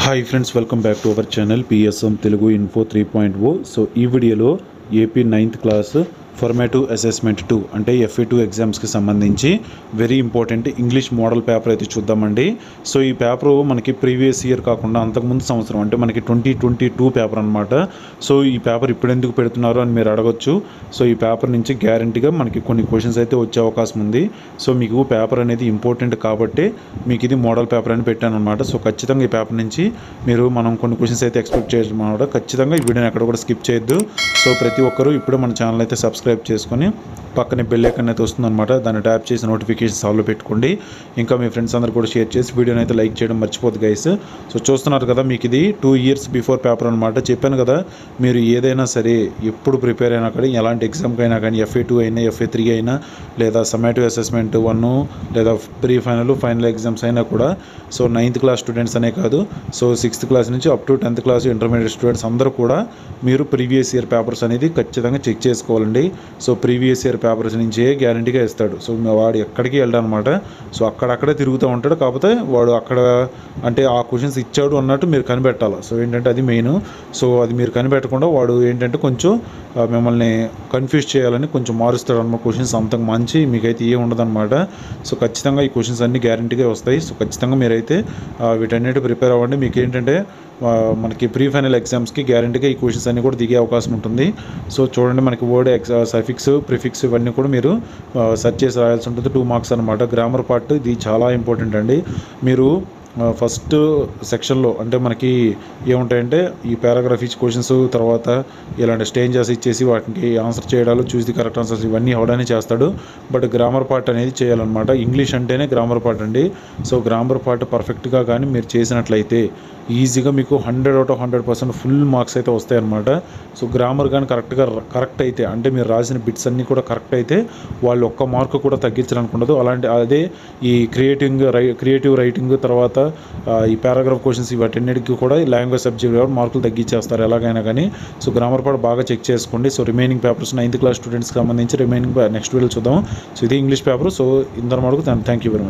hi friends welcome back to our channel PSM Telugu info three point O so ఈ వీడియోలో AP ninth class formative assessment two అంటే FA two ఎగ్జామ్స్కి సంబంధించి very important English model paper అయితే చూద్దామండి so ఈ paper మనకి previous year కాకుండా అంతకుముందు సంవత్సరం అంటే మనకి ట్వంటీ ట్వంటీ టూ పేపర్ అనమాట సో ఈ పేపర్ ఇప్పుడు ఎందుకు పెడుతున్నారు అని మీరు అడగొచ్చు సో ఈ పేపర్ నుంచి గ్యారంటీగా మనకి కొన్ని క్వశ్చన్స్ అయితే వచ్చే అవకాశం ఉంది సో మీకు పేపర్ అనేది ఇంపార్టెంట్ కాబట్టి మీకు ఇది మోడల్ పేపర్ అని పెట్టాను అనమాట సో ఖచ్చితంగా ఈ పేపర్ నుంచి మీరు మనం కొన్ని క్వశ్చన్స్ అయితే ఎక్స్పెక్ట్ చేయడం అనమాట ఖచ్చితంగా ఈ వీడియోని ఎక్కడ కూడా స్కిప్ చేయొద్దు సో ప్రతి ఒక్కరూ ఇప్పుడు మన ఛానల్ అయితే సబ్స్క్రైబ్ చేసుకొని పక్కనే బెల్ ఐకన్ అయితే వస్తుందన్నమాట దాన్ని ట్యాప్ చేసి నోటిఫికేషన్స్ ఆల్లో పెట్టుకోండి ఇంకా మీ ఫ్రెండ్స్ అందరు కూడా షేర్ చేసి వీడియోని అయితే లైక్ చేయడం మర్చిపోద్దు గైస్ సో చూస్తున్నారు కదా మీకు ఇది టూ ఇయర్స్ బిఫోర్ పేపర్ అనమాట చెప్పాను కదా మీరు ఏదైనా సరే ఎప్పుడు ప్రిపేర్ అయినా కానీ ఎలాంటి ఎగ్జామ్కి అయినా కానీ ఎఫ్ఏ టూ అయినా ఎఫ్ఏ త్రీ అయినా లేదా సమాటివ్ అసెస్మెంట్ వన్ లేదా ప్రీ ఫైనల్ ఫైనల్ ఎగ్జామ్స్ అయినా కూడా సో నైన్త్ క్లాస్ స్టూడెంట్స్ అనే కాదు సో సిక్స్త్ క్లాస్ నుంచి up to tenth class intermediate students అందరూ కూడా మీరు ప్రీవియస్ ఇయర్ పేపర్స్ అనేది ఖచ్చితంగా చెక్ చేసుకోవాలండి సో ప్రీవియస్ ఇయర్ పేపర్స్ నుంచే గ్యారంటీగా ఇస్తాడు సో వాడు ఎక్కడికి వెళ్ళడనమాట సో అక్కడక్కడే తిరుగుతూ ఉంటాడు కాకపోతే వాడు అక్కడ అంటే ఆ క్వశ్చన్స్ ఇచ్చాడు అన్నట్టు మీరు కనిపెట్టాలి సో ఏంటంటే అది మెయిన్ సో అది మీరు కనిపెట్టకుండా వాడు ఏంటంటే కొంచెం ఆ, మిమ్మల్ని కన్ఫ్యూజ్ చేయాలని కొంచెం మారుస్తాడు అన్నమాట క్వశ్చన్స్ అంతకు మంచి మీకైతే ఏ ఉండదన్నమాట సో ఖచ్చితంగా ఈ క్వశ్చన్స్ అన్నీ గ్యారంటీగా వస్తాయి సో ఖచ్చితంగా మీరైతే ఆ, వీటన్నిటి ప్రిపేర్ అవ్వండి మీకు ఏంటంటే ఆ, మనకి ప్రీ ఫైనల్ ఎగ్జామ్స్కి గ్యారంటీగా ఈ క్వశ్చన్స్ అన్నీ కూడా దిగే అవకాశం ఉంటుంది సో చూడండి మనకి వర్డ్ ఎక్స్ సఫిక్స్ ప్రిఫిక్స్ ఇవన్నీ కూడా మీరు సెర్చ్ చేసి రాయాల్సి ఉంటుంది టూ మార్క్స్ అనమాట గ్రామర్ పార్ట్ ఇది చాలా ఇంపార్టెంట్ అండి మీరు ఫస్ట్ సెక్షన్లో అంటే మనకి ఏముంటాయంటే ఈ పారాగ్రాఫ్ ఇచ్చి క్వశ్చన్స్ తర్వాత ఇలాంటి స్టేంజెస్ ఇచ్చేసి వాటికి ఆన్సర్ చేయడాలు చూసి ది కరెక్ట్ ఆన్సర్స్ ఇవన్నీ అవడానికి చేస్తాడు బట్ గ్రామర్ పార్ట్ అనేది చేయాలన్నమాట ఇంగ్లీష్ అంటేనే గ్రామర్ పార్ట్ అండి సో గ్రామర్ పార్ట్ పర్ఫెక్ట్గా కానీ మీరు చేసినట్లయితే ఈజీగా మీకు hundred out of hundred percent full marks అయితే వస్తాయి అనమాట సో గ్రామర్ కానీ కరెక్ట్గా కరెక్ట్ అయితే అంటే మీరు రాసిన బిట్స్ అన్నీ కూడా కరెక్ట్ అయితే వాళ్ళు ఒక్క మార్క్ కూడా తగ్గించడానికి ఉండదు అలాంటి అదే ఈ క్రియేటింగ్ రై క్రియేటివ్ రైటింగ్ తర్వాత ఆ, ఈ పారాగ్రాఫ్ క్వశ్చన్స్ వాటన్నిటికీ కూడా లాంగ్వేజ్ సబ్జెక్ట్ కాబట్టి మార్కులు తగ్గించేస్తారు ఎలాగైనా కానీ సో గ్రామర్ పార్ట్ బాగా చెక్ చేసుకోండి so remaining papers ninth class స్టూడెంట్స్కి సంబంధించి రిమైనింగ్ నెక్స్ట్ వీడియో చూద్దాం సో ఇది ఇంగ్లీష్ పేపర్ సో ఇందరు మటుకు థ్యాంక్ యూ వెరీ మచ్